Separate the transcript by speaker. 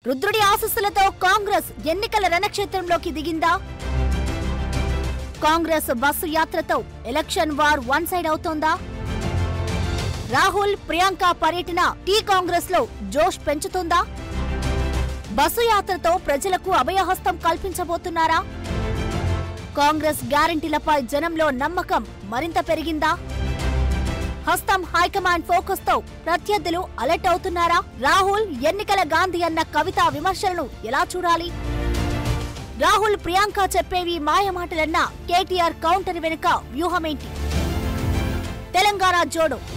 Speaker 1: రుద్రుడి ఆశస్సులతో కాంగ్రెస్ ఎన్నికల రణక్షేత్రంలోకి దిగిందా కాంగ్రెస్ బస్సు యాత్రతో ఎలక్షన్ వార్ వన్ సైడ్ అవుతోందా రాహుల్ ప్రియాంక పర్యటన టీ కాంగ్రెస్ లో జోష్ పెంచుతుందా బస్సు యాత్రతో ప్రజలకు అభయహస్తం కల్పించబోతున్నారా కాంగ్రెస్ గ్యారంటీలపై జనంలో నమ్మకం మరింత పెరిగిందా హస్తం హైకమాండ్ ఫోకస్ తో ప్రత్యర్థులు అలర్ట్ అవుతున్నారా రాహుల్ ఎన్నికల గాంధీ అన్న కవిత విమర్శలను ఎలా చూడాలి రాహుల్ ప్రియాంక చెప్పేవి మాయమాటలన్న కేటీఆర్ కౌంటర్ వెనుక వ్యూహమేంటి తెలంగాణ జోడో